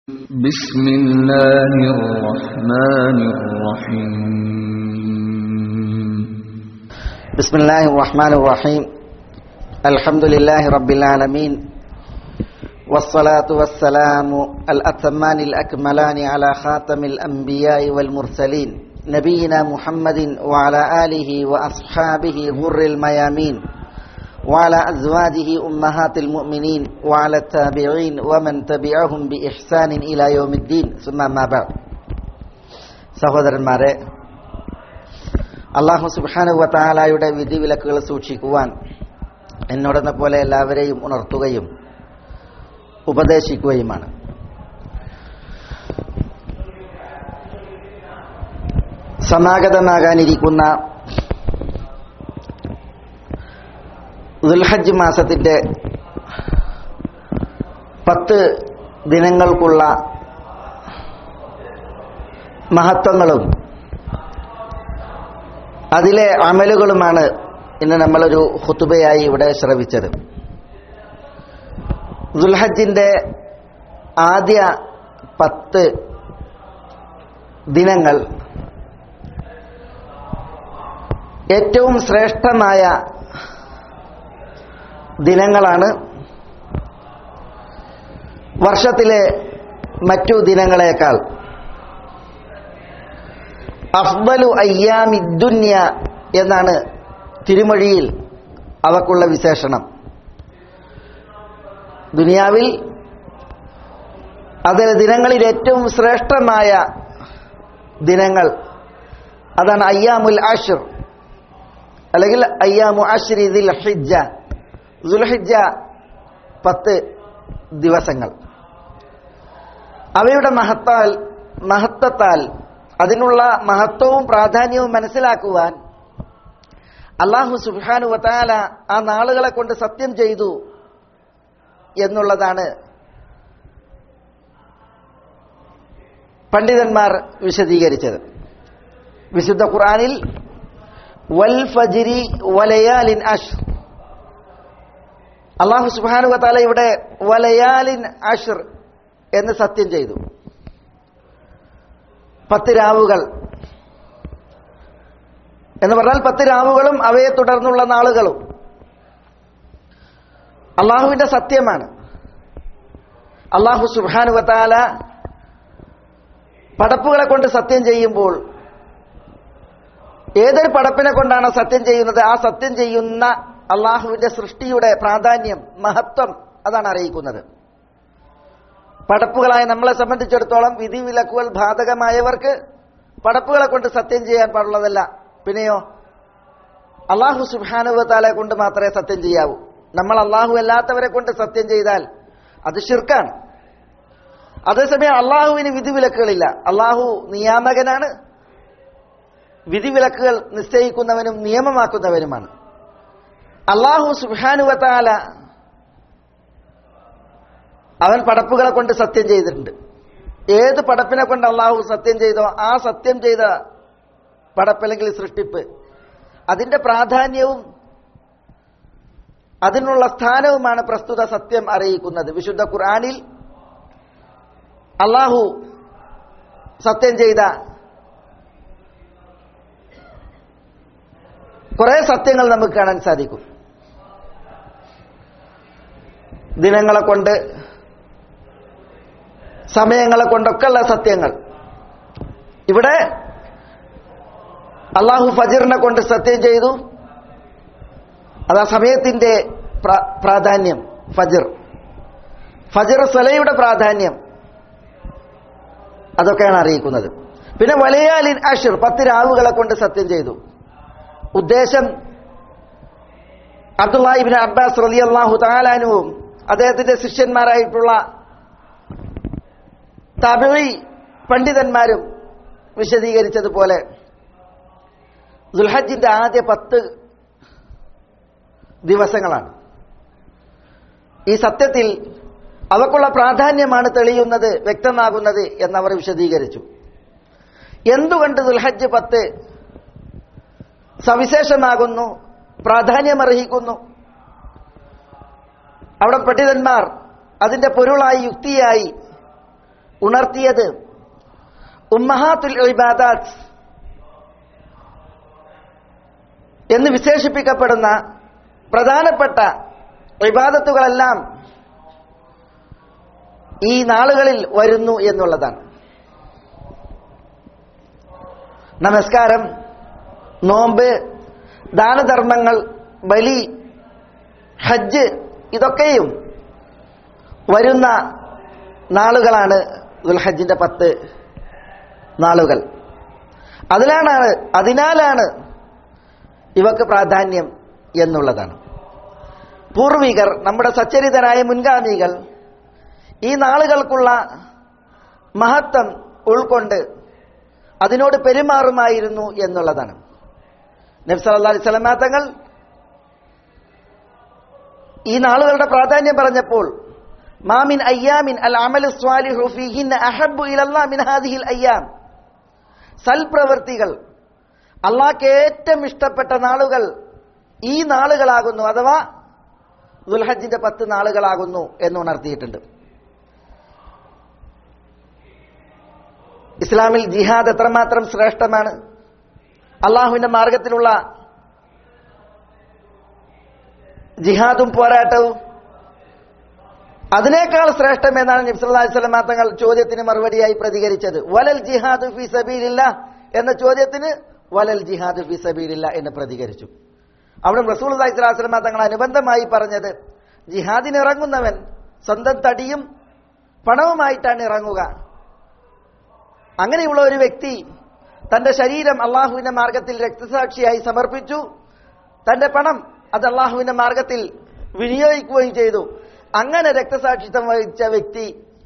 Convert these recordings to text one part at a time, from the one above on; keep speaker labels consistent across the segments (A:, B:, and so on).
A: بسم الله الرحمن الرحيم
B: بسم الله الرحمن الرحيم الحمد لله رب العالمين والصلاة والسلام الأتمان الأكملان على خاتم الأنبياء والمرسلين نبينا محمد وعلى آله وأصحابه غر الميامين وعلى أزواجه أمهات المؤمنين وعلى التابعين ومن تبعهم بإحسان إلى يوم الدين ثم ما بعد സഹോദരന്മാരെ അള്ളാഹു സുബാനുവ താലായുടെ വിധിവിലക്കുകൾ സൂക്ഷിക്കുവാൻ എന്നോടെന്ന പോലെ എല്ലാവരെയും ഉണർത്തുകയും ഉപദേശിക്കുകയുമാണ് സമാഗതമാകാനിരിക്കുന്ന ദുൽഹജ്ജ് മാസത്തിന്റെ പത്ത് ദിനങ്ങൾക്കുള്ള മഹത്വങ്ങളും അതിലെ അമലുകളുമാണ് ഇന്ന് നമ്മളൊരു ഹുത്തുബയായി ഇവിടെ ശ്രവിച്ചത് ദുൽഹജ്ജിന്റെ ആദ്യ പത്ത് ദിനങ്ങൾ ഏറ്റവും ശ്രേഷ്ഠമായ ദിനങ്ങളാണ് വർഷത്തിലെ മറ്റു ദിനങ്ങളെക്കാൾ അഫ്ബലു അയ്യാമി ദുന്യ എന്നാണ് തിരുമൊഴിയിൽ അവക്കുള്ള വിശേഷണം ദുനിയാവിൽ അത് ദിനങ്ങളിൽ ഏറ്റവും ശ്രേഷ്ഠമായ ദിനങ്ങൾ അതാണ് അയ്യാമുൽ ആഷിർ അല്ലെങ്കിൽ അയ്യാമു ആഷിർ ദിൽ ഹിജ്ജ ദുൽഹിജ്ജ പത്ത് ദിവസങ്ങൾ അവയുടെ മഹത്താൽ മഹത്വത്താൽ അതിനുള്ള മഹത്വവും പ്രാധാന്യവും മനസ്സിലാക്കുവാൻ അള്ളാഹു സുബാനു വത്താല ആ നാളുകളെ കൊണ്ട് സത്യം ചെയ്തു എന്നുള്ളതാണ് പണ്ഡിതന്മാർ വിശദീകരിച്ചത് വിശുദ്ധ ഖുറാനിൽ വൽ ഫജിരി വലയാലിൻ അഷ് അള്ളാഹു സുബാനു വത്താല ഇവിടെ വലയാലിൻ അഷർ എന്ന് സത്യം ചെയ്തു പത്ത് രാവുകൾ എന്ന് പറഞ്ഞാൽ പത്ത് രാവുകളും അവയെ തുടർന്നുള്ള നാളുകളും അള്ളാഹുവിന്റെ സത്യമാണ് അള്ളാഹു സുബാനു വത്താല പടപ്പുകളെ കൊണ്ട് സത്യം ചെയ്യുമ്പോൾ ഏതൊരു പടപ്പിനെ കൊണ്ടാണ് സത്യം ചെയ്യുന്നത് ആ സത്യം ചെയ്യുന്ന അള്ളാഹുവിന്റെ സൃഷ്ടിയുടെ പ്രാധാന്യം മഹത്വം അതാണ് അറിയിക്കുന്നത് പടപ്പുകളായ നമ്മളെ സംബന്ധിച്ചിടത്തോളം വിധിവിലക്കുകൾ ബാധകമായവർക്ക് പടപ്പുകളെ കൊണ്ട് സത്യം ചെയ്യാൻ പാടുള്ളതല്ല പിന്നെയോ അള്ളാഹു സുബാനുവത്താലെ കൊണ്ട് മാത്രമേ സത്യം ചെയ്യാവൂ നമ്മൾ അള്ളാഹു അല്ലാത്തവരെ കൊണ്ട് സത്യം ചെയ്താൽ അത് ഷിർക്കാണ് അതേസമയം അള്ളാഹുവിന് വിധിവിലക്കുകളില്ല അള്ളാഹു നിയാമകനാണ് വിധിവിലക്കുകൾ നിശ്ചയിക്കുന്നവനും നിയമമാക്കുന്നവനുമാണ് അള്ളാഹു സുബാനുവത്താല അവൻ പടപ്പുകളെ കൊണ്ട് സത്യം ചെയ്തിട്ടുണ്ട് ഏത് പടപ്പിനെ കൊണ്ട് അള്ളാഹു സത്യം ചെയ്തോ ആ സത്യം ചെയ്ത പടപ്പല്ലെങ്കിൽ സൃഷ്ടിപ്പ് അതിന്റെ പ്രാധാന്യവും അതിനുള്ള സ്ഥാനവുമാണ് പ്രസ്തുത സത്യം അറിയിക്കുന്നത് വിശുദ്ധ ഖുർആാനിൽ അള്ളാഹു സത്യം ചെയ്ത കുറെ സത്യങ്ങൾ നമുക്ക് കാണാൻ സാധിക്കും ദിനങ്ങളെ കൊണ്ട് സമയങ്ങളെ കൊണ്ടൊക്കെയുള്ള സത്യങ്ങൾ ഇവിടെ അള്ളാഹു ഫജറിനെ കൊണ്ട് സത്യം ചെയ്തു അത് ആ സമയത്തിന്റെ പ്രാധാന്യം ഫജർ ഫജർ സലയുടെ പ്രാധാന്യം അതൊക്കെയാണ് അറിയിക്കുന്നത് പിന്നെ വലയാലിൻ അഷിർ പത്ത് രാവുകളെ കൊണ്ട് സത്യം ചെയ്തു ഉദ്ദേശം അബ്ദുല്ലാഹിബിൻ അബ്ബാസ് റലി അള്ളാഹു താലാനുവും അദ്ദേഹത്തിന്റെ ശിഷ്യന്മാരായിട്ടുള്ള തമിഴി പണ്ഡിതന്മാരും വിശദീകരിച്ചതുപോലെ ദുൽഹജിന്റെ ആദ്യ പത്ത് ദിവസങ്ങളാണ് ഈ സത്യത്തിൽ അവക്കുള്ള പ്രാധാന്യമാണ് തെളിയുന്നത് വ്യക്തമാകുന്നത് എന്നവർ വിശദീകരിച്ചു എന്തുകൊണ്ട് ദുൽഹജ്ജ് പത്ത് സവിശേഷമാകുന്നു പ്രാധാന്യമർഹിക്കുന്നു അവിടെ പണ്ഡിതന്മാർ അതിന്റെ പൊരുളായി യുക്തിയായി ഉണർത്തിയത് ഉമ്മഹാത്തുൽ ഇബാദാത്ത് എന്ന് വിശേഷിപ്പിക്കപ്പെടുന്ന പ്രധാനപ്പെട്ട ഇബാദത്തുകളെല്ലാം ഈ നാളുകളിൽ വരുന്നു എന്നുള്ളതാണ് നമസ്കാരം നോമ്പ് ദാനധർമ്മങ്ങൾ ബലി ഹജ്ജ് ഇതൊക്കെയും വരുന്ന നാളുകളാണ് ദുൽഹജ്ജിന്റെ പത്ത് നാളുകൾ അതിലാണ് അതിനാലാണ് ഇവക്ക് പ്രാധാന്യം എന്നുള്ളതാണ് പൂർവികർ നമ്മുടെ സച്ചരിതരായ മുൻഗാമികൾ ഈ നാളുകൾക്കുള്ള മഹത്വം ഉൾക്കൊണ്ട് അതിനോട് പെരുമാറുമായിരുന്നു എന്നുള്ളതാണ് നബ്സല്ലാ അലൈഹി സ്വലമാ തങ്ങൾ ഈ നാളുകളുടെ പ്രാധാന്യം പറഞ്ഞപ്പോൾ മാമിൻ അയ്യാമിൻ അൽ അമലു സ്വാലിഹു ഫീഹിന്ന അഹബ്ബു ഇലല്ലാ മിൻ ഹാദിഹിൽ അയ്യാം സൽപ്രവൃത്തികൾ അള്ളാഹ്ക്ക് ഏറ്റവും ഇഷ്ടപ്പെട്ട നാളുകൾ ഈ നാളുകളാകുന്നു അഥവാ ദുൽഹജ്ജിന്റെ പത്ത് നാളുകളാകുന്നു എന്ന് ഉണർത്തിയിട്ടുണ്ട് ഇസ്ലാമിൽ ജിഹാദ് എത്രമാത്രം ശ്രേഷ്ഠമാണ് അള്ളാഹുവിന്റെ മാർഗത്തിലുള്ള ജിഹാദും പോരാട്ടവും അതിനേക്കാൾ ശ്രേഷ്ഠം എന്നാണ് നബ്സല്ലാഹി സ്വലമാ തങ്ങൾ ചോദ്യത്തിന് മറുപടിയായി പ്രതികരിച്ചത് വലൽ ജിഹാദ് ഫി സബീലില്ല എന്ന ചോദ്യത്തിന് വലൽ ജിഹാദ് ഫി സബീലില്ല എന്ന് പ്രതികരിച്ചു അവിടെ റസൂൽ സ്വലാസ്ലമ തങ്ങൾ അനുബന്ധമായി പറഞ്ഞത് ജിഹാദിന് ഇറങ്ങുന്നവൻ സ്വന്തം തടിയും പണവുമായിട്ടാണ് ഇറങ്ങുക അങ്ങനെയുള്ള ഒരു വ്യക്തി തന്റെ ശരീരം അള്ളാഹുവിന്റെ മാർഗത്തിൽ രക്തസാക്ഷിയായി സമർപ്പിച്ചു തന്റെ പണം അത് അള്ളാഹുവിന്റെ മാർഗത്തിൽ വിനിയോഗിക്കുകയും ചെയ്തു അങ്ങനെ രക്തസാക്ഷിത്വം വഹിച്ച വ്യക്തി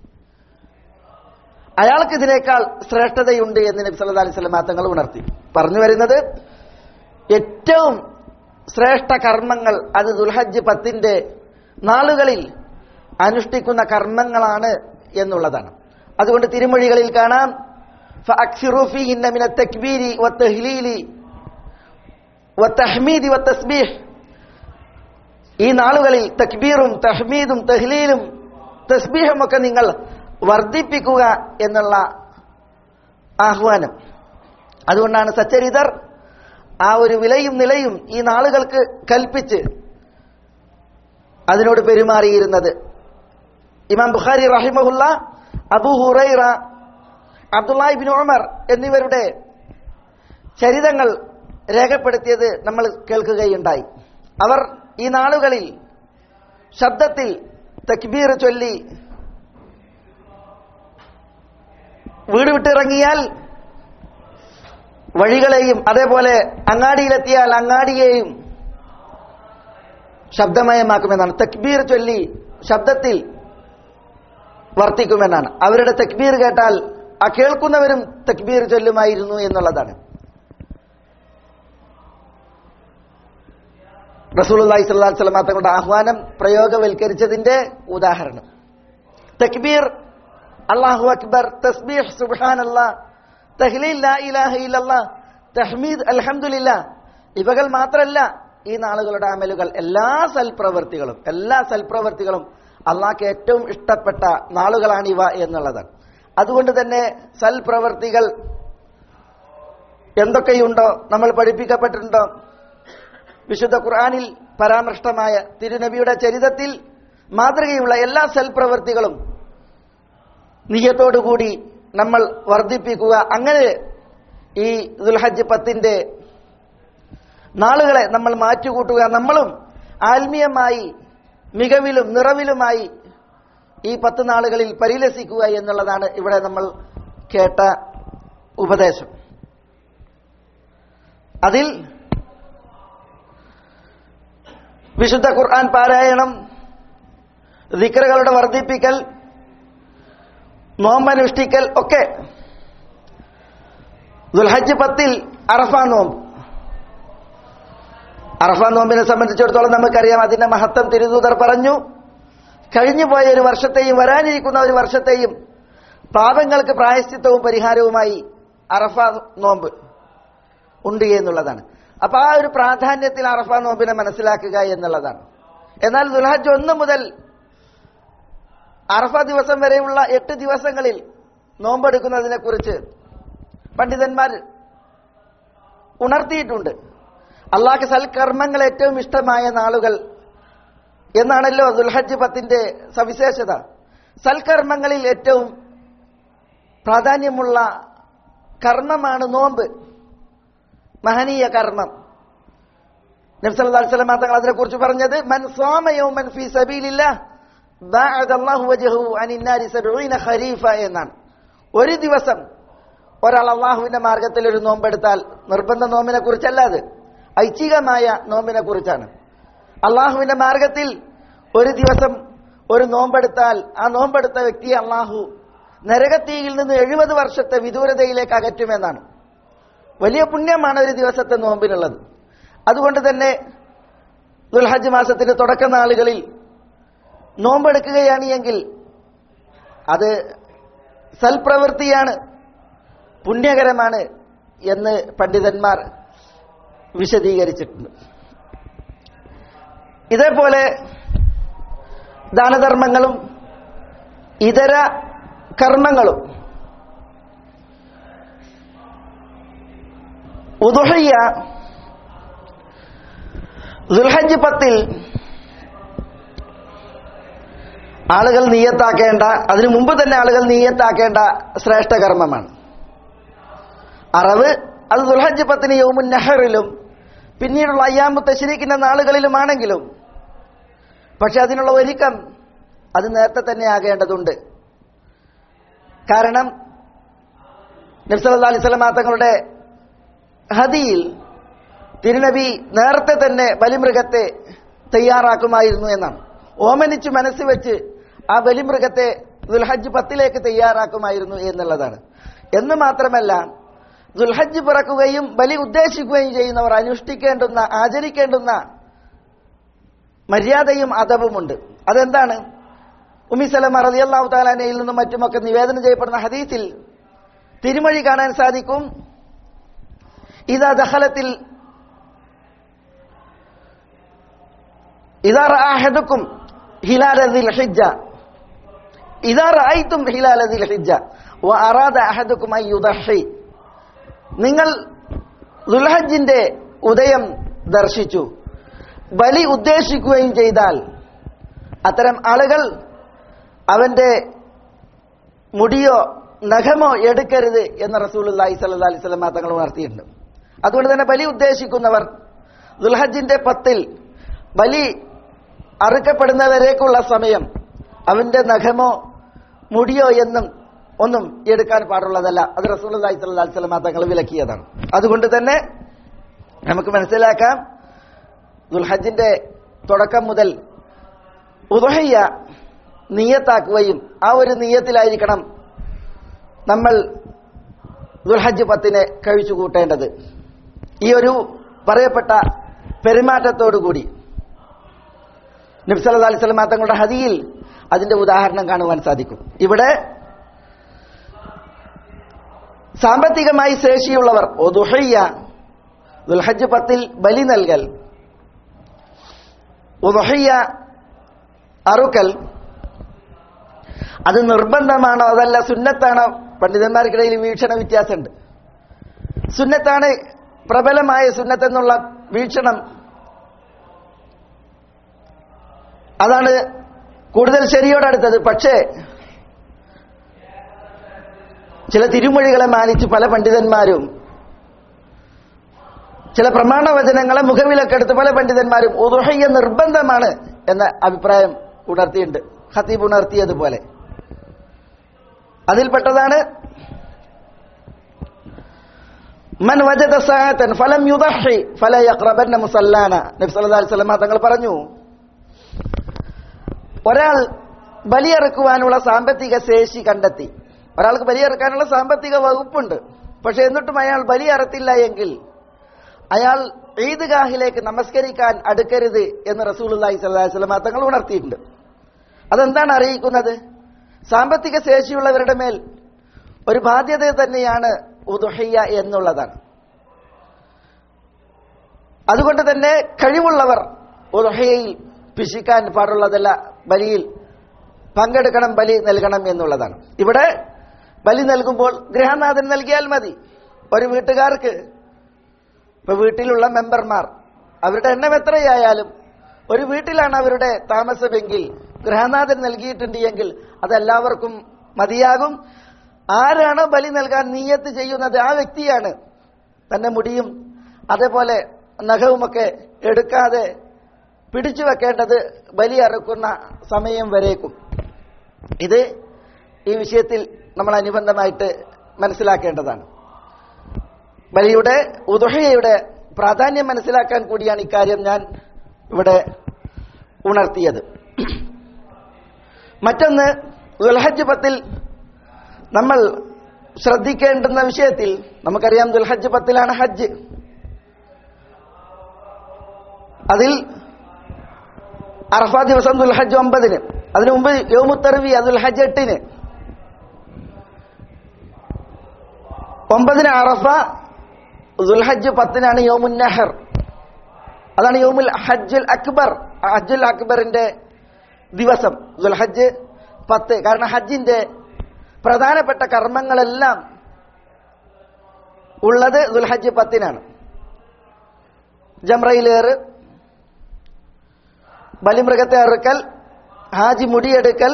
B: അയാൾക്ക് ഇതിനേക്കാൾ ശ്രേഷ്ഠതയുണ്ട് എന്ന് നബി സല്ലല്ലാഹു അലൈഹി വസല്ലം തങ്ങൾ ഉണർത്തി പറഞ്ഞു വരുന്നത് ഏറ്റവും ശ്രേഷ്ഠ കർമ്മങ്ങൾ അത് ദുൽഹജ്ജ് പത്തിന്റെ നാളുകളിൽ അനുഷ്ഠിക്കുന്ന കർമ്മങ്ങളാണ് എന്നുള്ളതാണ് അതുകൊണ്ട് തിരുമൊഴികളിൽ കാണാം فأكثروا فيهن من التكبير والتهليل والتحميد والتسبيح ഈ നാളുകളിൽ തക്ബീറും തഹ്മീദും തഹ്ലീലും തസ്ബീഹും ഒക്കെ നിങ്ങൾ വർദ്ധിപ്പിക്കുക എന്നുള്ള ആഹ്വാനം അതുകൊണ്ടാണ് സച്ചരിതർ ആ ഒരു വിലയും നിലയും ഈ നാളുകൾക്ക് കൽപ്പിച്ച് അതിനോട് പെരുമാറിയിരുന്നത് ഇമാം ബുഖാരി റഹിമഹുല്ല അബു ഹുറൈറ അബ്ദുല്ലാഹിബിൻ ഉമർ എന്നിവരുടെ ചരിതങ്ങൾ രേഖപ്പെടുത്തിയത് നമ്മൾ കേൾക്കുകയുണ്ടായി അവർ ഈ നാളുകളിൽ ശബ്ദത്തിൽ തക്ബീർ ചൊല്ലി വീട് വിട്ടിറങ്ങിയാൽ വഴികളെയും അതേപോലെ അങ്ങാടിയിലെത്തിയാൽ അങ്ങാടിയെയും ശബ്ദമയമാക്കുമെന്നാണ് തക്ബീർ ചൊല്ലി ശബ്ദത്തിൽ വർത്തിക്കുമെന്നാണ് അവരുടെ തക്ബീർ കേട്ടാൽ ആ കേൾക്കുന്നവരും തക്ബീർ ചൊല്ലുമായിരുന്നു എന്നുള്ളതാണ് റസൂലുള്ളാഹി സ്വല്ലല്ലാഹു അലൈഹി വസല്ലം തങ്ങളുടെ ആഹ്വാനം പ്രയോഗവൽക്കരിച്ചതിന്റെ ഉദാഹരണം തക്ബീർ അല്ലാഹു അക്ബർ തസ്ബീഹ് സുബ്ഹാനല്ലാഹ് തഹ്ലീൽ ലാ ഇലാഹ ഇല്ലല്ലാഹ് തഹ്മീദ് അൽഹംദുലില്ലാ ഇവകൾ മാത്രമല്ല ഈ നാളുകളുടെ അമലുകൾ എല്ലാ സൽപ്രവൃത്തികളും എല്ലാ സൽപ്രവൃത്തികളും അള്ളാഹ്ക്ക് ഏറ്റവും ഇഷ്ടപ്പെട്ട നാളുകളാണിവ എന്നുള്ളതാണ് അതുകൊണ്ട് തന്നെ സൽപ്രവൃത്തികൾ എന്തൊക്കെയുണ്ടോ നമ്മൾ പഠിപ്പിക്കപ്പെട്ടിട്ടുണ്ടോ വിശുദ്ധ ഖുർആാനിൽ പരാമൃഷ്ടമായ തിരുനബിയുടെ ചരിതത്തിൽ മാതൃകയുള്ള എല്ലാ സൽപ്രവൃത്തികളും നിയത്തോടുകൂടി നമ്മൾ വർദ്ധിപ്പിക്കുക അങ്ങനെ ഈ ദുൽഹജ്ജ് പത്തിന്റെ നാളുകളെ നമ്മൾ മാറ്റുകൂട്ടുക നമ്മളും ആത്മീയമായി മികവിലും നിറവിലുമായി ഈ പത്ത് നാളുകളിൽ പരിലസിക്കുക എന്നുള്ളതാണ് ഇവിടെ നമ്മൾ കേട്ട ഉപദേശം അതിൽ വിശുദ്ധ ഖുർആൻ പാരായണം ദിക്കറുകളുടെ വർദ്ധിപ്പിക്കൽ നോമ്പനുഷ്ഠിക്കൽ ഒക്കെ ദുൽഹജ്ജ് പത്തിൽ അറഫ നോമ്പ് അറഫ നോമ്പിനെ സംബന്ധിച്ചിടത്തോളം നമുക്കറിയാം അതിന്റെ മഹത്വം തിരുദൂതർ പറഞ്ഞു കഴിഞ്ഞു പോയ ഒരു വർഷത്തെയും വരാനിരിക്കുന്ന ഒരു വർഷത്തെയും പാപങ്ങൾക്ക് പ്രായശ്ചിത്തവും പരിഹാരവുമായി അറഫ നോമ്പ് ഉണ്ട് എന്നുള്ളതാണ് അപ്പൊ ആ ഒരു പ്രാധാന്യത്തിൽ അറഫ നോമ്പിനെ മനസ്സിലാക്കുക എന്നുള്ളതാണ് എന്നാൽ ദുൽഹജ് ഒന്ന് മുതൽ അറഫ ദിവസം വരെയുള്ള എട്ട് ദിവസങ്ങളിൽ നോമ്പെടുക്കുന്നതിനെ കുറിച്ച് പണ്ഡിതന്മാർ ഉണർത്തിയിട്ടുണ്ട് അള്ളാഹ് സൽക്കർമ്മങ്ങൾ ഏറ്റവും ഇഷ്ടമായ നാളുകൾ എന്നാണല്ലോ ദുൽഹജ്ജ് പത്തിന്റെ സവിശേഷത സൽക്കർമ്മങ്ങളിൽ ഏറ്റവും പ്രാധാന്യമുള്ള കർമ്മമാണ് നോമ്പ് മഹനീയ കർമ്മം നബ്സല്ലാ സ്വലമ തങ്ങൾ അതിനെക്കുറിച്ച് പറഞ്ഞത് മൻ സ്വാമയൗമൻ ഫീ സബീലില്ലാഹ് ബഅദ അല്ലാഹു വജ്ഹഹു അനിന്നാരി സബഈന ഖരീഫ എന്നാണ് ഒരു ദിവസം ഒരാൾ അള്ളാഹുവിന്റെ മാർഗത്തിൽ ഒരു നോമ്പെടുത്താൽ നിർബന്ധ നോമ്പിനെ കുറിച്ചല്ല അത് ഐച്ഛികമായ നോമ്പിനെ കുറിച്ചാണ് അള്ളാഹുവിന്റെ മാർഗത്തിൽ ഒരു ദിവസം ഒരു നോമ്പെടുത്താൽ ആ നോമ്പെടുത്ത വ്യക്തിയെ അള്ളാഹു നരകത്തീയിൽ നിന്ന് എഴുപത് വർഷത്തെ വിദൂരതയിലേക്ക് അകറ്റുമെന്നാണ് വലിയ പുണ്യമാണ് ഒരു ദിവസത്തെ നോമ്പിനുള്ളത് അതുകൊണ്ട് തന്നെ ദുൽഹജ്ജ് മാസത്തിന്റെ തുടക്ക നാളുകളിൽ നോമ്പെടുക്കുകയാണ് എങ്കിൽ അത് സൽപ്രവൃത്തിയാണ് പുണ്യകരമാണ് എന്ന് പണ്ഡിതന്മാർ വിശദീകരിച്ചിട്ടുണ്ട് ഇതേപോലെ ദാനധർമ്മങ്ങളും ഇതര കർമ്മങ്ങളും ഉദുഹയ്യ ദുൽഹജ്ജ് പത്തിൽ ആളുകൾ നീയത്താക്കേണ്ട അതിനു മുമ്പ് തന്നെ ആളുകൾ നീയത്താക്കേണ്ട ശ്രേഷ്ഠ കർമ്മമാണ് അറവ് അത് ദുൽഹജ്ജ് പത്തിന് യൗമുൻ നെഹറിലും പിന്നീടുള്ള അയ്യാമ്പ് തശ്രീക്കിന്റെ നാളുകളിലുമാണെങ്കിലും പക്ഷെ അതിനുള്ള ഒരുക്കം അത് നേരത്തെ തന്നെ ആകേണ്ടതുണ്ട് കാരണം നബ്സല്ലാ അലൈഹി സ്വലമാ തങ്ങളുടെ ഹദിയിൽ തിരുനബി നേരത്തെ തന്നെ ബലിമൃഗത്തെ തയ്യാറാക്കുമായിരുന്നു എന്നാണ് ഓമനിച്ച് മനസ്സ് വെച്ച് ആ ബലിമൃഗത്തെ ദുൽഹജ്ജ് പത്തിലേക്ക് തയ്യാറാക്കുമായിരുന്നു എന്നുള്ളതാണ് എന്ന് മാത്രമല്ല ദുൽഹജ്ജ് പിറക്കുകയും ബലി ഉദ്ദേശിക്കുകയും ചെയ്യുന്നവർ അനുഷ്ഠിക്കേണ്ടുന്ന ആചരിക്കേണ്ടുന്ന മര്യാദയും അതവുമുണ്ട് അതെന്താണ് ഉമ്മി സലമ റളിയല്ലാഹു താലാനയിൽ നിന്നും മറ്റുമൊക്കെ നിവേദനം ചെയ്യപ്പെടുന്ന ഹദീസിൽ തിരുമൊഴി കാണാൻ സാധിക്കും ഇതാ ദഹലത്തിൽ ഇതാ റഅഹദുക്കും ഹിലാല ദിൽ ഹിജ്ജ ഇതാ റഅയ്തും ഹിലാല ദിൽ ഹിജ്ജ വ അറാദ അഹദുക്കും അൻ യുദഹി നിങ്ങൾ ദുൽഹജ്ജിന്റെ ഉദയം ദർശിച്ചു ബലി ഉദ്ദേശിക്കുകയും ചെയ്താൽ അത്തരം ആളുകൾ അവന്റെ മുടിയോ നഖമോ എടുക്കരുത് എന്ന് റസൂലുല്ലാഹി സല്ലല്ലാഹി അലൈഹി വസല്ലം തങ്ങൾ ഉണർത്തിയിട്ടുണ്ട് അതുകൊണ്ട് തന്നെ ബലി ഉദ്ദേശിക്കുന്നവർ ദുൽഹജ്ജിന്റെ പത്തിൽ ബലി അറുക്കപ്പെടുന്നവരേക്കുള്ള സമയം അവന്റെ നഖമോ മുടിയോ എന്നും ഒന്നും എടുക്കാൻ പാടുള്ളതല്ല അത് റസൂലുള്ളാഹി സ്വല്ലല്ലാഹി അലൈഹി വസല്ലം തങ്ങൾ വിലക്കിയതാണ് അതുകൊണ്ട് തന്നെ നമുക്ക് മനസ്സിലാക്കാം ദുൽഹജ്ജിന്റെ തുടക്കം മുതൽ ഉദഹയ്യ നീയത്താക്കുകയും ആ ഒരു നീയത്തിലായിരിക്കണം നമ്മൾ ദുൽഹജ്ജ് പത്തിനെ കഴിച്ചു കൂട്ടേണ്ടത് ഈ ഒരു പറയപ്പെട്ട പെരുമാറ്റത്തോടുകൂടി നബ്സല്ലാ അലൈഹി സ്വലമ തങ്ങളുടെ ഹദിയിൽ അതിന്റെ ഉദാഹരണം കാണുവാൻ സാധിക്കും ഇവിടെ സാമ്പത്തികമായി ശേഷിയുള്ളവർ ഒതുഹയ്യ ദുൽഹജ്ജ് പത്തിൽ ബലി നൽകൽ ഉദഹയ്യ അറുക്കൽ അത് നിർബന്ധമാണോ അതല്ല സുന്നത്താണോ പണ്ഡിതന്മാർക്കിടയിൽ വീക്ഷണ വ്യത്യാസമുണ്ട് സുന്നത്താണ് പ്രബലമായ സുന്നത്ത് എന്നുള്ള വീക്ഷണം അതാണ് കൂടുതൽ ശരിയോടടുത്തത് പക്ഷേ ചില തിരുമൊഴികളെ മാനിച്ച് പല പണ്ഡിതന്മാരും ചില പ്രമാണവചനങ്ങളെ മുഖവിലക്കെടുത്ത് പല പണ്ഡിതന്മാരും ഉദുഹയ്യ നിർബന്ധമാണ് എന്ന അഭിപ്രായം ഉണർത്തിയിട്ടുണ്ട് ഖത്തീബ് ഉണർത്തിയതുപോലെ അതിൽപ്പെട്ടതാണ് മൻ വജദ സഅതൻ ഫലം യുദഹി ഫല യഖ്റബന്ന മുസല്ലാന നബി സല്ലല്ലാഹു അലൈഹി വസല്ലം തങ്ങൾ പറഞ്ഞു ഒരാൾ ബലിയെറുക്കുവാനുള്ള സാമ്പത്തിക ശേഷി കണ്ടെത്തി ഒരാൾക്ക് ബലിയെറുക്കാനുള്ള സാമ്പത്തിക വകുപ്പുണ്ട് പക്ഷെ എന്നിട്ടും അയാൾ ബലിയറത്തില്ല എങ്കിൽ അയാൾ ഈദ്ഗാഹിലേക്ക് നമസ്കരിക്കാൻ അടുക്കരുത് എന്ന് റസൂലുള്ളാഹി സ്വല്ലല്ലാഹി അലൈഹി വസല്ലം തങ്ങൾ ഉണർത്തിയിട്ടുണ്ട് അതെന്താണ് അറിയിക്കുന്നത് സാമ്പത്തിക ശേഷിയുള്ളവരുടെ മേൽ ഒരു ബാധ്യത തന്നെയാണ് ഉദുഹയ്യ എന്നുള്ളതാണ് അതുകൊണ്ട് തന്നെ കഴിവുള്ളവർ ഉദുഹയിൽ പിശിക്കാൻ പാടുള്ളതല്ല ബലിയിൽ പങ്കെടുക്കണം ബലി നൽകണം എന്നുള്ളതാണ് ഇവിടെ ബലി നൽകുമ്പോൾ ഗൃഹനാഥൻ നൽകിയാൽ മതി ഒരു വീട്ടുകാർക്ക് ഇപ്പൊ വീട്ടിലുള്ള മെമ്പർമാർ അവരുടെ എണ്ണം എത്രയായാലും ഒരു വീട്ടിലാണ് അവരുടെ താമസമെങ്കിൽ ഗൃഹനാഥൻ നൽകിയിട്ടുണ്ട് എങ്കിൽ അതെല്ലാവർക്കും മതിയാകും ആരാണോ ബലി നൽകാൻ നീയത്ത് ചെയ്യുന്നത് ആ വ്യക്തിയാണ് തന്റെ മുടിയും അതേപോലെ നഖവുമൊക്കെ എടുക്കാതെ പിടിച്ചു വെക്കേണ്ടത് ബലി അറുക്കുന്ന സമയം വരേക്കും ഇത് ഈ വിഷയത്തിൽ നമ്മൾ അനുബന്ധമായിട്ട് മനസ്സിലാക്കേണ്ടതാണ് ബലിയുടെ ഉദുഹയുടെ പ്രാധാന്യം മനസ്സിലാക്കാൻ കൂടിയാണ് ഇക്കാര്യം ഞാൻ ഇവിടെ ഉണർത്തിയത് മറ്റൊന്ന് ദുൽഹജ്ജ് പത്തിൽ നമ്മൾ ശ്രദ്ധിക്കേണ്ടുന്ന വിഷയത്തിൽ നമുക്കറിയാം ദുൽഹജ്ജ് പത്തിലാണ് ഹജ്ജ് അതിൽ അറഫ ദിവസം ദുൽഹജ്ജ് ഒമ്പതിന് അതിനു മുമ്പ് യോമുത്തർവി ദുൽഹജ്ജ് എട്ടിന് ഒമ്പതിന് അറഫ ദുൽഹജ്ജ് പത്തിനാണ് യോമുൻ നഹർ അതാണ് യോമുൽ ഹജ്ജുൽ അക്ബർ ഹജ്ജുൽ അക്ബറിന്റെ ദിവസം ദുൽഹജ്ജ് പത്ത് കാരണം ഹജ്ജിന്റെ പ്രധാനപ്പെട്ട കർമ്മങ്ങളെല്ലാം ഉള്ളത് ദുൽഹജ്ജ് പത്തിനാണ് ജംറയിലേറ് ബലിമൃഗത്തെ അറുക്കൽ ഹാജി മുടിയെടുക്കൽ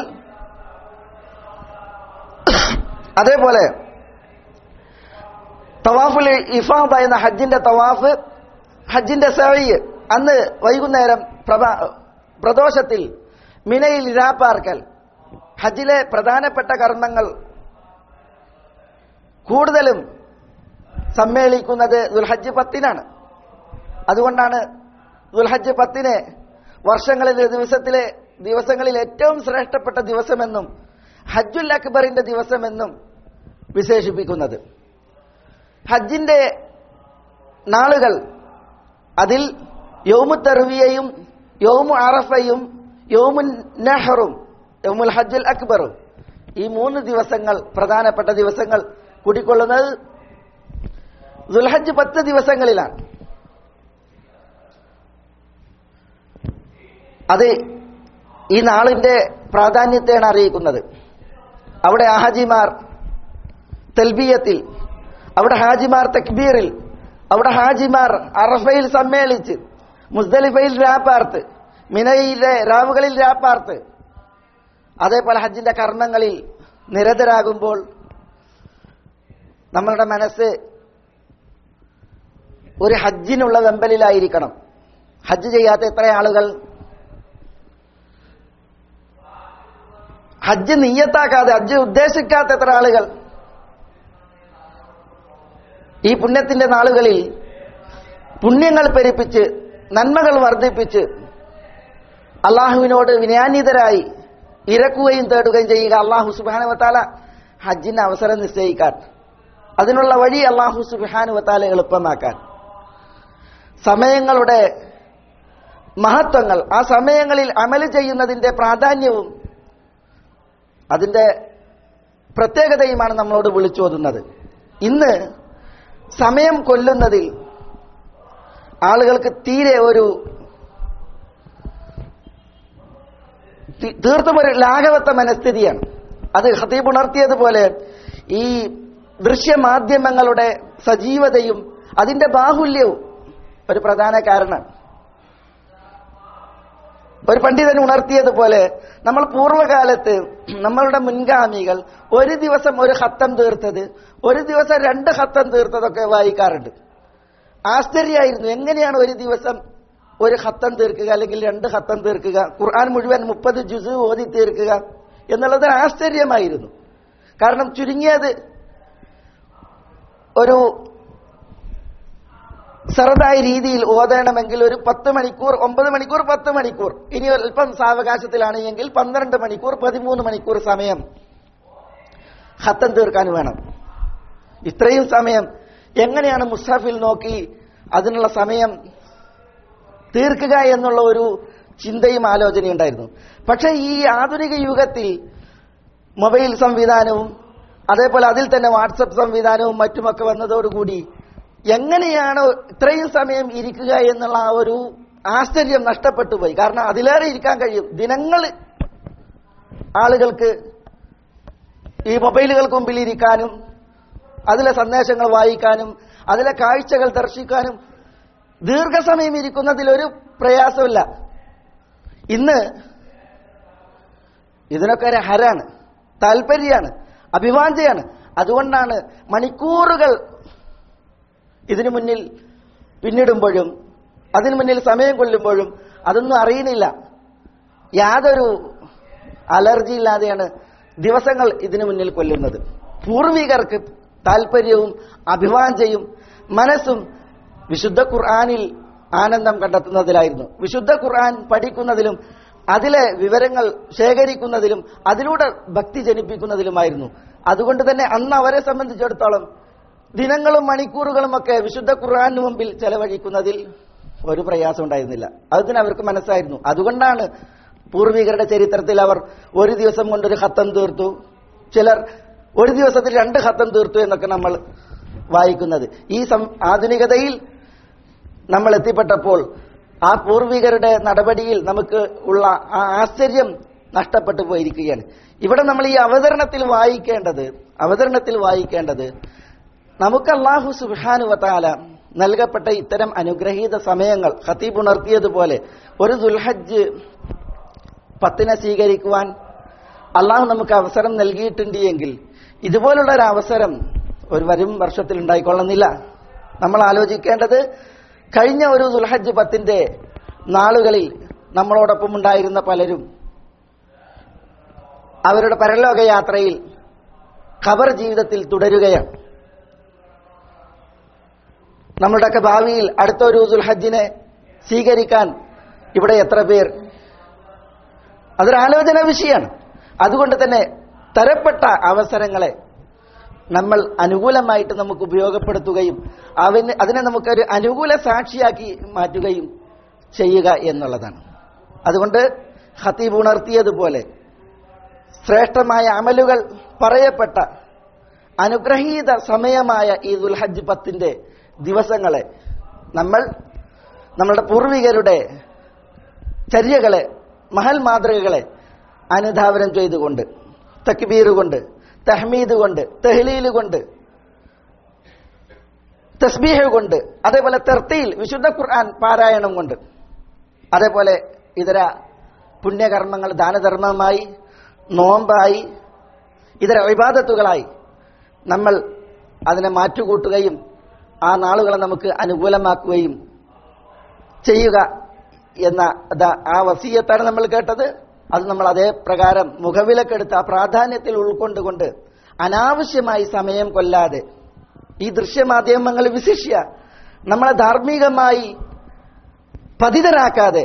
B: അതേപോലെ തവാഫുൽ ഇഫാദ എന്ന ഹജ്ജിന്റെ തവാഫ് ഹജ്ജിന്റെ സഴി അന്ന് വൈകുന്നേരം പ്രഭാ പ്രദോഷത്തിൽ മിനയിൽ ഇരാപ്പാർക്കൽ ഹജ്ജിലെ പ്രധാനപ്പെട്ട കർമ്മങ്ങൾ കൂടുതലും സമ്മേളിക്കുന്നത് ദുൽഹജ്ജ് പത്തിനാണ് അതുകൊണ്ടാണ് ദുൽഹജ്ജ് പത്തിനെ വർഷങ്ങളിലെ ദിവസത്തിലെ ദിവസങ്ങളിൽ ഏറ്റവും ശ്രേഷ്ഠപ്പെട്ട ദിവസമെന്നും ഹജ്ജുൽ അക്ബറിന്റെ ദിവസമെന്നും വിശേഷിപ്പിക്കുന്നത് ഹജ്ജിന്റെ നാളുകൾ അതിൽ യോമു തെർവിയയും യോമു അറഫയും യോമു നെഹറും യോമുൽ ഹജ്ജുൽ അക്ബറും ഈ മൂന്ന് ദിവസങ്ങൾ പ്രധാനപ്പെട്ട ദിവസങ്ങൾ കൂടിക്കൊള്ളുന്നത് ദുൽഹജ്ജ് പത്ത് ദിവസങ്ങളിലാണ് അത് ഈ നാളിന്റെ പ്രാധാന്യത്തെയാണ് അറിയിക്കുന്നത് അവിടെ ഹാജിമാർ തെൽബിയത്തിൽ അവിടെ ഹാജിമാർ തക്ബീറിൽ അവിടെ ഹാജിമാർ അറഫയിൽ സമ്മേളിച്ച് മുസ്ദലിഫയിൽ രാപ്പാർത്ത് മിനയിലെ രാവുകളിൽ രാപ്പാർത്ത് അതേപോലെ ഹജ്ജിന്റെ കർമ്മങ്ങളിൽ നിരതരാകുമ്പോൾ നമ്മളുടെ മനസ്സ് ഒരു ഹജ്ജിനുള്ള വെമ്പലിലായിരിക്കണം ഹജ്ജ് ചെയ്യാത്ത എത്ര ആളുകൾ ഹജ്ജ് നീയത്താക്കാതെ ഹജ്ജ് ഉദ്ദേശിക്കാത്ത എത്ര ആളുകൾ ഈ പുണ്യത്തിന്റെ നാളുകളിൽ പുണ്യങ്ങൾ പെരുപ്പിച്ച് നന്മകൾ വർദ്ധിപ്പിച്ച് അള്ളാഹുവിനോട് വിനയാന്വിതരായി ഇരക്കുകയും തേടുകയും ചെയ്യുക അള്ളാഹു സുബാനുവത്താല ഹജ്ജിന് അവസരം നിശ്ചയിക്കാൻ അതിനുള്ള വഴി അള്ളാഹു സുബാനുവത്താല എളുപ്പമാക്കാൻ സമയങ്ങളുടെ മഹത്വങ്ങൾ ആ സമയങ്ങളിൽ അമല് ചെയ്യുന്നതിന്റെ പ്രാധാന്യവും അതിന്റെ പ്രത്യേകതയുമാണ് നമ്മളോട് വിളിച്ചോതുന്നത് ഇന്ന് സമയം കൊല്ലുന്നതിൽ ആളുകൾക്ക് തീരെ ഒരു തി- തീർത്തും ഒരു ലാഘവത്ത മനസ്ഥിതിയാണ് അത് ഹതീബ് ഉണർത്തിയതുപോലെ ഈ ദൃശ്യമാധ്യമങ്ങളുടെ സജീവതയും അതിന്റെ ബാഹുല്യവും ഒരു പ്രധാന കാരണം ഒരു പണ്ഡിതൻ ഉണർത്തിയതുപോലെ നമ്മൾ പൂർവ്വകാലത്ത് നമ്മളുടെ മുൻഗാമികൾ ഒരു ദിവസം ഒരു ഹത്തം തീർത്തത് ഒരു ദിവസം രണ്ട് ഹത്തം തീർത്തതൊക്കെ വായിക്കാറുണ്ട് ആശ്ചര്യമായിരുന്നു എങ്ങനെയാണ് ഒരു ദിവസം ഒരു ഹത്തം തീർക്കുക അല്ലെങ്കിൽ രണ്ട് ഹത്തം തീർക്കുക ഖുർആൻ മുഴുവൻ മുപ്പത് ജുസ് ഓതി തീർക്കുക എന്നുള്ളത് ആശ്ചര്യമായിരുന്നു കാരണം ചുരുങ്ങിയത് ഒരു ചെറുതായ രീതിയിൽ ഓതണമെങ്കിൽ ഒരു പത്ത് മണിക്കൂർ ഒമ്പത് മണിക്കൂർ പത്ത് മണിക്കൂർ ഇനി അല്പം സാവകാശത്തിലാണ് എങ്കിൽ പന്ത്രണ്ട് മണിക്കൂർ പതിമൂന്ന് മണിക്കൂർ സമയം ഹത്തം തീർക്കാൻ വേണം ഇത്രയും സമയം എങ്ങനെയാണ് മുസാഫിൽ നോക്കി അതിനുള്ള സമയം തീർക്കുക എന്നുള്ള ഒരു ചിന്തയും ആലോചനയും ഉണ്ടായിരുന്നു പക്ഷെ ഈ ആധുനിക യുഗത്തിൽ മൊബൈൽ സംവിധാനവും അതേപോലെ അതിൽ തന്നെ വാട്സപ്പ് സംവിധാനവും മറ്റുമൊക്കെ വന്നതോടുകൂടി എങ്ങനെയാണ് ഇത്രയും സമയം ഇരിക്കുക എന്നുള്ള ആ ഒരു ആശ്ചര്യം നഷ്ടപ്പെട്ടു പോയി കാരണം അതിലേറെ ഇരിക്കാൻ കഴിയും ദിനങ്ങൾ ആളുകൾക്ക് ഈ മൊബൈലുകൾക്ക് മുമ്പിൽ ഇരിക്കാനും അതിലെ സന്ദേശങ്ങൾ വായിക്കാനും അതിലെ കാഴ്ചകൾ ദർശിക്കാനും ദീർഘസമയം ഇരിക്കുന്നതിലൊരു പ്രയാസമില്ല ഇന്ന് ഇതിനൊക്കെ ഒരു ഹരാണ് താല്പര്യമാണ് അഭിവാഞ്ചയാണ് അതുകൊണ്ടാണ് മണിക്കൂറുകൾ ഇതിനു മുന്നിൽ പിന്നിടുമ്പോഴും അതിനു മുന്നിൽ സമയം കൊല്ലുമ്പോഴും അതൊന്നും അറിയുന്നില്ല യാതൊരു അലർജി ഇല്ലാതെയാണ് ദിവസങ്ങൾ ഇതിനു മുന്നിൽ കൊല്ലുന്നത് പൂർവികർക്ക് താല്പര്യവും അഭിവാഞ്ചയും മനസ്സും വിശുദ്ധ ഖുർആാനിൽ ആനന്ദം കണ്ടെത്തുന്നതിലായിരുന്നു വിശുദ്ധ ഖുർആൻ പഠിക്കുന്നതിലും അതിലെ വിവരങ്ങൾ ശേഖരിക്കുന്നതിലും അതിലൂടെ ഭക്തി ജനിപ്പിക്കുന്നതിലുമായിരുന്നു അതുകൊണ്ട് തന്നെ അന്ന് അവരെ സംബന്ധിച്ചിടത്തോളം ദിനങ്ങളും മണിക്കൂറുകളും ഒക്കെ വിശുദ്ധ ഖുർആാനു മുമ്പിൽ ചെലവഴിക്കുന്നതിൽ ഒരു പ്രയാസം ഉണ്ടായിരുന്നില്ല അതിന് അവർക്ക് മനസ്സായിരുന്നു അതുകൊണ്ടാണ് പൂർവികരുടെ ചരിത്രത്തിൽ അവർ ഒരു ദിവസം കൊണ്ടൊരു ഹത്തം തീർത്തു ചിലർ ഒരു ദിവസത്തിൽ രണ്ട് ഹത്തം തീർത്തു എന്നൊക്കെ നമ്മൾ വായിക്കുന്നത് ഈ സം- ആധുനികതയിൽ നമ്മൾ എത്തിപ്പെട്ടപ്പോൾ ആ പൂർവികരുടെ നടപടിയിൽ നമുക്ക് ഉള്ള ആ ആശ്ചര്യം നഷ്ടപ്പെട്ടു പോയിരിക്കുകയാണ് ഇവിടെ നമ്മൾ ഈ അവതരണത്തിൽ വായിക്കേണ്ടത് അവതരണത്തിൽ വായിക്കേണ്ടത് നമുക്ക് അള്ളാഹു സുബാനുവത്താല നൽകപ്പെട്ട ഇത്തരം അനുഗ്രഹീത സമയങ്ങൾ ഖത്തീബ് ഉണർത്തിയതുപോലെ ഒരു ദുൽഹജ്ജ് പത്തിനെ സ്വീകരിക്കുവാൻ അള്ളാഹു നമുക്ക് അവസരം നൽകിയിട്ടുണ്ട് എങ്കിൽ ഇതുപോലുള്ള ഒരു അവസരം ഒരു വരും വർഷത്തിൽ ഉണ്ടായിക്കൊള്ളുന്നില്ല നമ്മൾ ആലോചിക്കേണ്ടത് കഴിഞ്ഞ ഒരു ദുൽഹജ്ജ് പത്തിന്റെ നാളുകളിൽ നമ്മളോടൊപ്പം ഉണ്ടായിരുന്ന പലരും അവരുടെ പരലോക യാത്രയിൽ ഖബർ ജീവിതത്തിൽ തുടരുകയാണ് നമ്മുടെയൊക്കെ ഭാവിയിൽ അടുത്ത ഒരു ദുൽഹജ്ജിനെ സ്വീകരിക്കാൻ ഇവിടെ എത്ര പേർ അതൊരു ആലോചന വിഷയമാണ് അതുകൊണ്ട് തന്നെ തരപ്പെട്ട അവസരങ്ങളെ നമ്മൾ അനുകൂലമായിട്ട് നമുക്ക് ഉപയോഗപ്പെടുത്തുകയും അവന് അതിനെ നമുക്കൊരു അനുകൂല സാക്ഷിയാക്കി മാറ്റുകയും ചെയ്യുക എന്നുള്ളതാണ് അതുകൊണ്ട് ഹത്തീബ് ഉണർത്തിയതുപോലെ ശ്രേഷ്ഠമായ അമലുകൾ പറയപ്പെട്ട അനുഗ്രഹീത സമയമായ ഈ ദുൽഹജ്ജ് പത്തിന്റെ ദിവസങ്ങളെ നമ്മൾ നമ്മളുടെ പൂർവികരുടെ ചര്യകളെ മഹൽ മാതൃകകളെ അനുധാവനം ചെയ്തുകൊണ്ട് തക്ബീർ കൊണ്ട് തഹ്മീദ് കൊണ്ട് തെഹ്ലീൽ കൊണ്ട് തസ്ബീഹ് കൊണ്ട് അതേപോലെ തെർത്തിയിൽ വിശുദ്ധ ഖുർആൻ പാരായണം കൊണ്ട് അതേപോലെ ഇതര പുണ്യകർമ്മങ്ങൾ ദാനധർമ്മമായി നോമ്പായി ഇതര വിവാദത്തുകളായി നമ്മൾ അതിനെ മാറ്റുകൂട്ടുകയും ആ നാളുകളെ നമുക്ക് അനുകൂലമാക്കുകയും ചെയ്യുക എന്ന ദ- ആ വസീയത്താണ് നമ്മൾ കേട്ടത് അത് നമ്മൾ അതേ പ്രകാരം മുഖവിലക്കെടുത്ത് ആ പ്രാധാന്യത്തിൽ ഉൾക്കൊണ്ടുകൊണ്ട് അനാവശ്യമായി സമയം കൊല്ലാതെ ഈ ദൃശ്യമാധ്യമങ്ങൾ വിശിഷ്യ നമ്മളെ ധാർമ്മികമായി പതിതരാക്കാതെ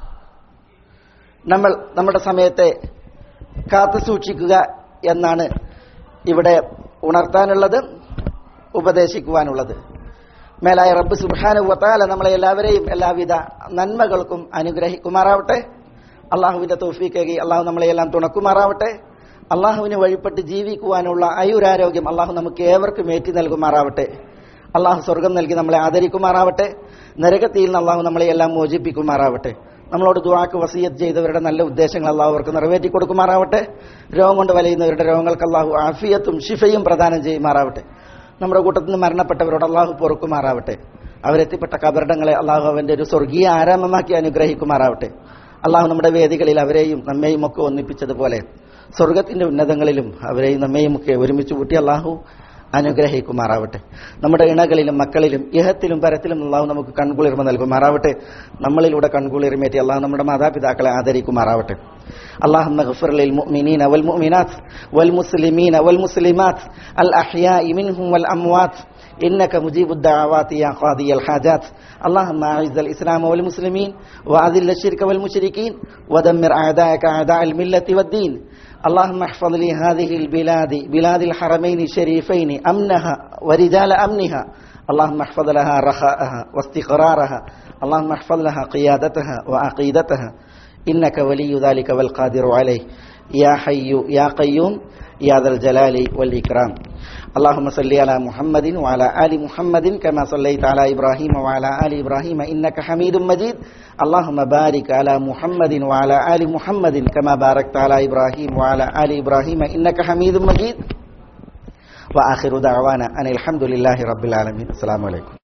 B: നമ്മൾ നമ്മുടെ സമയത്തെ കാത്തു സൂക്ഷിക്കുക എന്നാണ് ഇവിടെ ഉണർത്താനുള്ളത് ഉപദേശിക്കുവാനുള്ളത് മേലായ റബ്ബ് സുബാനു വത്താല നമ്മളെ എല്ലാവരെയും എല്ലാവിധ നന്മകൾക്കും അനുഗ്രഹിക്കുമാറാവട്ടെ അള്ളാഹുവിന്റെ തോഫീക്കേകി അള്ളാഹു നമ്മളെയെല്ലാം തുണക്കുമാറാവട്ടെ അള്ളാഹുവിന് വഴിപ്പെട്ട് ജീവിക്കുവാനുള്ള ആയുരാരോഗ്യം അള്ളാഹു നമുക്ക് ഏവർക്കും ഏറ്റി നൽകുമാറാവട്ടെ അള്ളാഹു സ്വർഗം നൽകി നമ്മളെ ആദരിക്കുമാറാവട്ടെ നരകത്തിൽ നിന്ന് അള്ളാഹു നമ്മളെയെല്ലാം മോചിപ്പിക്കുമാറാവട്ടെ നമ്മളോട് ദുവാക്ക് വസീയത്ത് ചെയ്തവരുടെ നല്ല ഉദ്ദേശങ്ങൾ അള്ളാഹു അവർക്ക് നിറവേറ്റി കൊടുക്കുമാറാവട്ടെ രോഗം കൊണ്ട് വലയുന്നവരുടെ രോഗങ്ങൾക്ക് അള്ളാഹു ആഫിയത്തും ഷിഫയും പ്രദാനം ചെയ്യുമാറാവട്ടെ നമ്മുടെ കൂട്ടത്തിൽ നിന്ന് മരണപ്പെട്ടവരോട് അള്ളാഹു പൊറുക്കുമാറാവട്ടെ അവരെത്തിപ്പെട്ട കബറിടങ്ങളെ അള്ളാഹു അവന്റെ ഒരു സ്വർഗീയ ആരാമമാക്കി അനുഗ്രഹിക്കുമാറാവട്ടെ അള്ളാഹു നമ്മുടെ വേദികളിൽ അവരെയും നമ്മെയും ഒക്കെ ഒന്നിപ്പിച്ചതുപോലെ സ്വർഗത്തിന്റെ ഉന്നതങ്ങളിലും അവരെയും നമ്മെയും ഒക്കെ ഒരുമിച്ച് കൂട്ടി അള്ളാഹു അനുഗ്രഹിക്കുമാറാവട്ടെ നമ്മുടെ ഇണകളിലും മക്കളിലും ഇഹത്തിലും പരത്തിലും അള്ളാഹു നമുക്ക് കൺകുളിർമ നൽകുമാറാവട്ടെ നമ്മളിലൂടെ കൺകുളിർമേറ്റി അള്ളാഹു നമ്മുടെ മാതാപിതാക്കളെ ആദരിക്കുമാറാവട്ടെ اللهم اغفر للمؤمنين والمؤمنات والمسلمين والمسلمات الأحياء منهم والأموات إنك مجيب الدعوات يا قاضي الحاجات اللهم أعز الإسلام والمسلمين وأذل الشرك والمشركين ودمر أعداءك أعداء الملة والدين اللهم احفظ لي هذه البلاد بلاد الحرمين الشريفين أمنها ورجال أمنها اللهم احفظ لها رخاءها واستقرارها اللهم احفظ لها قيادتها وعقيدتها إنك ولي ذلك والقادر عليه يا حي يا قيوم يا ذا الجلال والإكرام اللهم صل على محمد وعلى آل محمد كما صليت على إبراهيم وعلى آل إبراهيم إنك حميد مجيد اللهم بارك على محمد وعلى آل محمد كما باركت على إبراهيم وعلى آل إبراهيم إنك حميد مجيد وآخر دعوانا أن الحمد لله رب العالمين السلام عليكم